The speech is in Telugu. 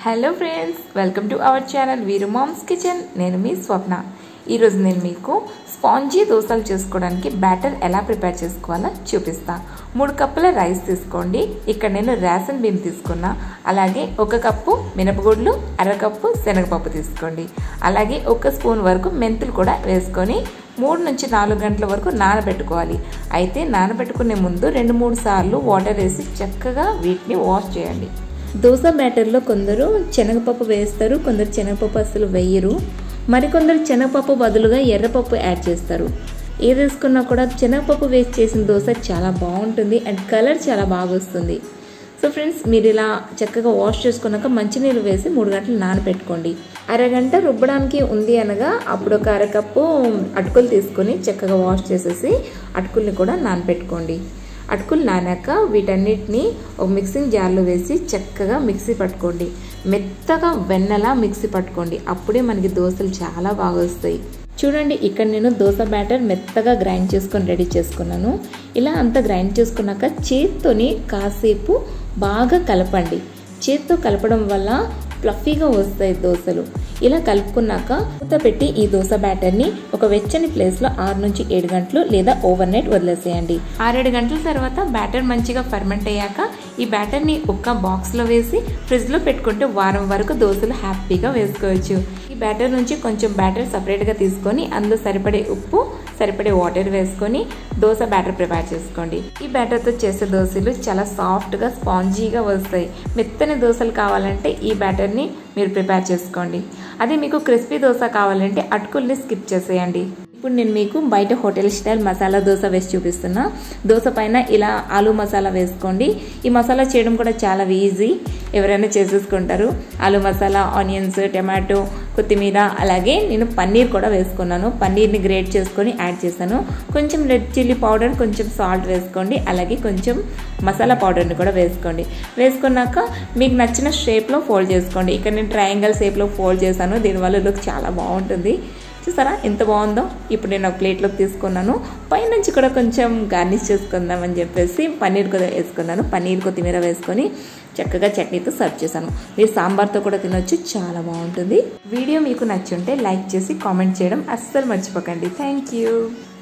hello friends welcome to our channel Veeru mom's kitchen నేను మీ స్వప్న ఈరోజు నేను మీకు స్పాంజీ దోశలు చేసుకోవడానికి బ్యాటర్ ఎలా ప్రిపేర్ చేసుకోవాలో చూపిస్తా మూడు కప్పుల రైస్ తీసుకోండి ఇక్కడ నేను రేషన్ బియ్యం తీసుకున్నా అలాగే ఒక కప్పు మినపగుడ్లు అరకప్పు శనగపప్పు తీసుకోండి అలాగే ఒక స్పూన్ వరకు మెంతులు కూడా వేసుకొని మూడు నుంచి నాలుగు గంటల వరకు నానబెట్టుకోవాలి అయితే నానబెట్టుకునే ముందు రెండు మూడు సార్లు వాటర్ వేసి చక్కగా వీటిని వాష్ చేయండి దోశ బ్యాటర్లో కొందరు శనగపప్పు వేస్తారు కొందరు శనగపప్పు అసలు వేయరు మరికొందరు శనగపప్పు బదులుగా ఎర్రపప్పు యాడ్ చేస్తారు ఏది వేసుకున్నా కూడా శనగపప్పు వేసి చేసిన దోశ చాలా బాగుంటుంది అండ్ కలర్ చాలా బాగా వస్తుంది సో ఫ్రెండ్స్ మీరు ఇలా చక్కగా వాష్ చేసుకున్నాక మంచినీళ్ళు వేసి మూడు గంటలు నానబెట్టుకోండి అరగంట రుబ్బడానికి ఉంది అనగా అప్పుడు ఒక అరకప్పు అటుకులు తీసుకొని చక్కగా వాష్ చేసేసి అటుకుల్ని కూడా నానబెట్టుకోండి అటుకులు నానాక వీటన్నిటిని ఒక మిక్సింగ్ జార్లో వేసి చక్కగా మిక్సీ పట్టుకోండి మెత్తగా వెన్నలా మిక్సీ పట్టుకోండి అప్పుడే మనకి దోశలు చాలా బాగా వస్తాయి చూడండి ఇక్కడ నేను దోశ బ్యాటర్ మెత్తగా గ్రైండ్ చేసుకొని రెడీ చేసుకున్నాను ఇలా అంతా గ్రైండ్ చేసుకున్నాక చేత్తోని కాసేపు బాగా కలపండి చేత్తో కలపడం వల్ల ఫ్లఫీగా వస్తాయి దోశలు ఇలా కలుపుకున్నాక మూత పెట్టి ఈ దోశ బ్యాటర్ని ఒక వెచ్చని ప్లేస్లో ఆరు నుంచి ఏడు గంటలు లేదా ఓవర్ నైట్ వదిలేసేయండి ఆరేడు గంటల తర్వాత బ్యాటర్ మంచిగా ఫర్మెంట్ అయ్యాక ఈ బ్యాటర్ని ఒక బాక్స్లో వేసి ఫ్రిడ్జ్లో పెట్టుకుంటే వారం వరకు దోశలు హ్యాపీగా వేసుకోవచ్చు ఈ బ్యాటర్ నుంచి కొంచెం బ్యాటర్ సపరేట్గా తీసుకొని అందులో సరిపడే ఉప్పు సరిపడే వాటర్ వేసుకొని దోశ బ్యాటర్ ప్రిపేర్ చేసుకోండి ఈ బ్యాటర్తో చేసే దోశలు చాలా సాఫ్ట్గా స్పాంజీగా వస్తాయి మెత్తని దోశలు కావాలంటే ఈ బ్యాటర్ని మీరు ప్రిపేర్ చేసుకోండి అదే మీకు క్రిస్పీ దోశ కావాలంటే అటుకుల్ని స్కిప్ చేసేయండి ఇప్పుడు నేను మీకు బయట హోటల్ స్టైల్ మసాలా దోశ వేసి చూపిస్తున్నా దోశ పైన ఇలా ఆలు మసాలా వేసుకోండి ఈ మసాలా చేయడం కూడా చాలా ఈజీ ఎవరైనా చేసేసుకుంటారు ఆలు మసాలా ఆనియన్స్ టమాటో కొత్తిమీర అలాగే నేను పన్నీర్ కూడా వేసుకున్నాను పన్నీర్ని గ్రేట్ చేసుకొని యాడ్ చేశాను కొంచెం రెడ్ చిల్లీ పౌడర్ కొంచెం సాల్ట్ వేసుకోండి అలాగే కొంచెం మసాలా పౌడర్ని కూడా వేసుకోండి వేసుకున్నాక మీకు నచ్చిన షేప్లో ఫోల్డ్ చేసుకోండి ఇక్కడ నేను ట్రయాంగల్ షేప్లో ఫోల్డ్ చేశాను దీనివల్ల లుక్ చాలా బాగుంటుంది చూసారా ఎంత బాగుందో ఇప్పుడు నేను ఒక ప్లేట్లోకి తీసుకున్నాను పైనుంచి కూడా కొంచెం గార్నిష్ చేసుకుందామని చెప్పేసి పన్నీర్ కూడా వేసుకున్నాను పన్నీర్ కొత్తిమీర వేసుకొని చక్కగా చట్నీతో సర్వ్ చేశాను మీరు సాంబార్తో కూడా తినొచ్చు చాలా బాగుంటుంది వీడియో మీకు నచ్చుంటే లైక్ చేసి కామెంట్ చేయడం అస్సలు మర్చిపోకండి థ్యాంక్ యూ